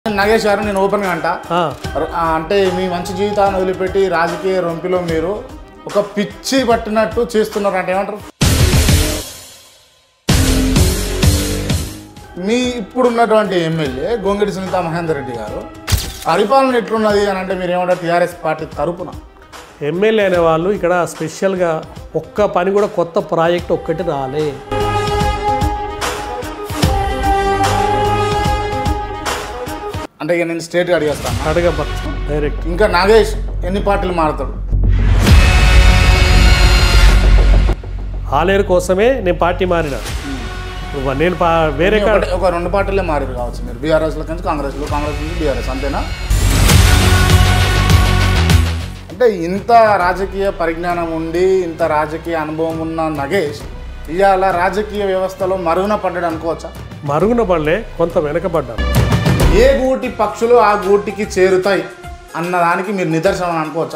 నగేష్ గారు నేను ఓపెన్గా అంట ఆ, ఆ, అంటే మీ మంచి జీవితాన్ని వదిలిపెట్టి రాజకీయ రొంపిలో మీరు ఒక పిచ్చి పట్టినట్టు చేస్తున్నారు అంటే ఏమంటారు మీ ఇప్పుడున్నటువంటి ఎమ్మెల్యే గొంగిడి సునీత మహేందర్ రెడ్డి గారు పరిపాలన ఎట్లున్నది అని అంటే మీరు ఏమంటారు టీఆర్ఎస్ పార్టీ తరపున ఎమ్మెల్యే అనే వాళ్ళు ఇక్కడ స్పెషల్గా ఒక్క పని కూడా కొత్త ప్రాజెక్ట్ ఒక్కటి రాలే అంటే ఇక నేను స్టేట్గా అడిగేస్తాను అడగబచ్చు డైరెక్ట్ ఇంకా నాగేష్ ఎన్ని పార్టీలు మారుతాడు ఆలేరు కోసమే నేను పార్టీ మారిన ఇప్పుడు నేను పా వేరే కాడ ఒకటి- ఒక రెండు పార్టీలే మారారు కావచ్చు మీరు బీఆర్ఎస్లో నుంచి కాంగ్రెస్లో కాంగ్రెస్ నుంచి బీఆర్ఎస్ అంతేనా అంటే ఇంత రాజకీయ పరిజ్ఞానం ఉండి ఇంత రాజకీయ అనుభవం ఉన్న నగేష్ ఇవాళ రాజకీయ వ్యవస్థలో మరుగున పడ్డాడు అనుకోవచ్చా మరుగున పడలే కొంత వెనకబడ్డాను ఏ గూటి పక్షులు ఆ గూటికి చేరుతాయి అన్నదానికి మీరు నిదర్శనం అనుకోవచ్చా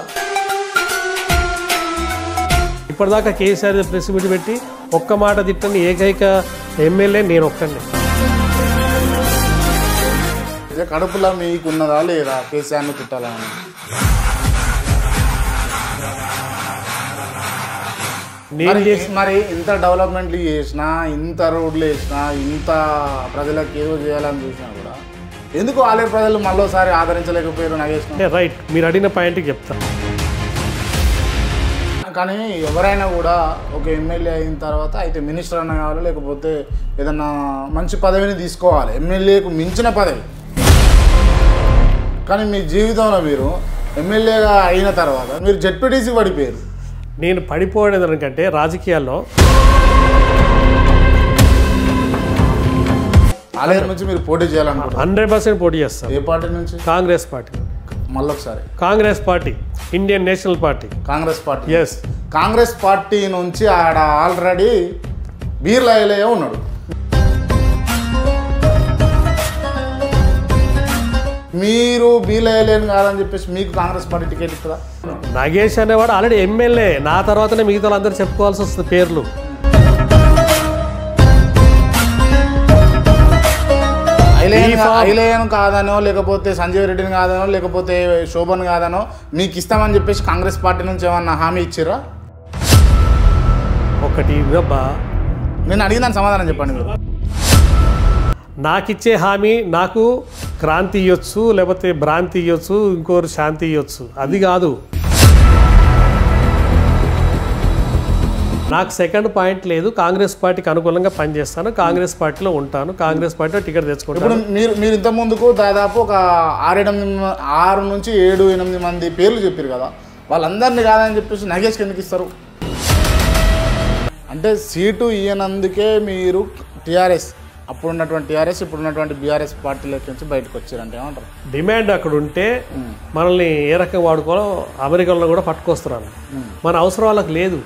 ఇప్పటిదాకా కేసీఆర్ ప్రెస్ మీట్ పెట్టి ఒక్క మాట తిట్టని ఏకైక ఎమ్మెల్యే నేను ఒక్కడిని ఇదే కడుపులో మీకు ఉన్నదా లేదా కేసీఆర్ని తిట్టాలని నేను మరి చేసి మరి ఇంత డెవలప్మెంట్లు చేసినా ఇంత రోడ్లు వేసినా ఇంత ప్రజలకు ఏదో చేయాలని చూసినా కూడా ఎందుకు ఆలయ ప్రజలు మళ్ళోసారి ఆదరించలేకపోయారు నగేష్ అంటే రైట్ మీరు అడిగిన పాయింట్కి చెప్తా కానీ ఎవరైనా కూడా ఒక ఎమ్మెల్యే అయిన తర్వాత అయితే మినిస్టర్ అన్న కావాలి లేకపోతే ఏదన్నా మంచి పదవిని తీసుకోవాలి ఎమ్మెల్యేకు మించిన పదవి కానీ మీ జీవితంలో మీరు ఎమ్మెల్యేగా అయిన తర్వాత మీరు జెడ్పీటీసీ పడిపోయారు నేను పడిపోవడం ఎందుకంటే రాజకీయాల్లో ఆలయం నుంచి మీరు పోటీ చేయాలనుకుంటున్నారు హండ్రెడ్ పర్సెంట్ పోటీ చేస్తాను ఏ పార్టీ నుంచి కాంగ్రెస్ పార్టీ మళ్ళొకసారి Congress party Indian National party Congress party yes Congress party నుంచి ఆడ ఆల్రెడీ బీర్లా ఎలయ్య ఉన్నాడు మీరు బీర్లా ఎలయని కాదని చెప్పేసి మీకు కాంగ్రెస్ పార్టీ టికెట్ ఇస్తుందా నాగేష్ అనేవాడు ఆల్రెడీ ఎమ్మెల్యే నా తర్వాతనే మిగతా వాళ్ళందరూ చెప్పుకోవాల్సి వస్తుంది పేర్లు ఐలేయన్ ఈ ఫామ్- ఐలేయన్ కాదనో లేకపోతే సంజయ్ రెడ్డిని కాదనో లేకపోతే శోభన్ కాదనో మీకు ఇస్తామని చెప్పేసి కాంగ్రెస్ పార్టీ నుంచి ఏమన్నా హామీ ఇచ్చిర్రా ఒకటి అబ్బా నేను అడిగిన సమాధానం చెప్పండి మీరు నాకిచ్చే హామీ నాకు క్రాంతి ఇవ్వచ్చు లేకపోతే భ్రాంతి ఇవ్వచ్చు ఇంకోరు శాంతి ఇవ్వచ్చు అది కాదు నాకు సెకండ్ పాయింట్ లేదు కాంగ్రెస్ పార్టీకి అనుకూలంగా పనిచేస్తాను కాంగ్రెస్ పార్టీలో ఉంటాను కాంగ్రెస్ పార్టీలో టికెట్ తెచ్చుకుంటాను ఇప్పుడు మీరు మీరు ఇంత ముందుకు దాదాపు ఒక ఆరు ఎనిమిది మ- ఆరు నుంచి ఏడు ఎనిమిది మంది పేర్లు చెప్పారు కదా వాళ్ళందరినీ కాదని చెప్పేసి నగేష్కి ఎందుకు ఇస్తారు అంటే సీటు ఇయ్యనందుకే మీరు టీఆర్ఎస్ అప్పుడు ఉన్నటువంటి టీఆర్ఎస్ ఇప్పుడు ఉన్నటువంటి బీఆర్ఎస్ పార్టీలోకి నుంచి బయటకు వచ్చారంటే ఏమంటారు డిమాండ్ అక్కడ ఉంటే మనల్ని ఏ రకంగా వాడుకోవాలో అమెరికాలో కూడా పట్టుకొస్తున్నారు మన అవసరం వాళ్ళకి లేదు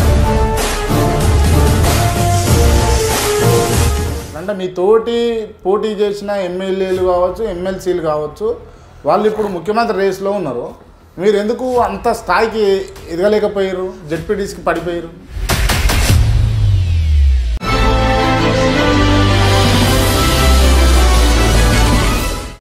అంటే మీ తోటి పోటీ చేసిన ఎమ్మెల్యేలు కావచ్చు ఎమ్మెల్సీలు కావచ్చు వాళ్ళు ఇప్పుడు ముఖ్యమంత్రి రేస్లో ఉన్నారు మీరు ఎందుకు అంత స్థాయికి ఎదగలేకపోయారు జెడ్పీటీస్కి పడిపోయారు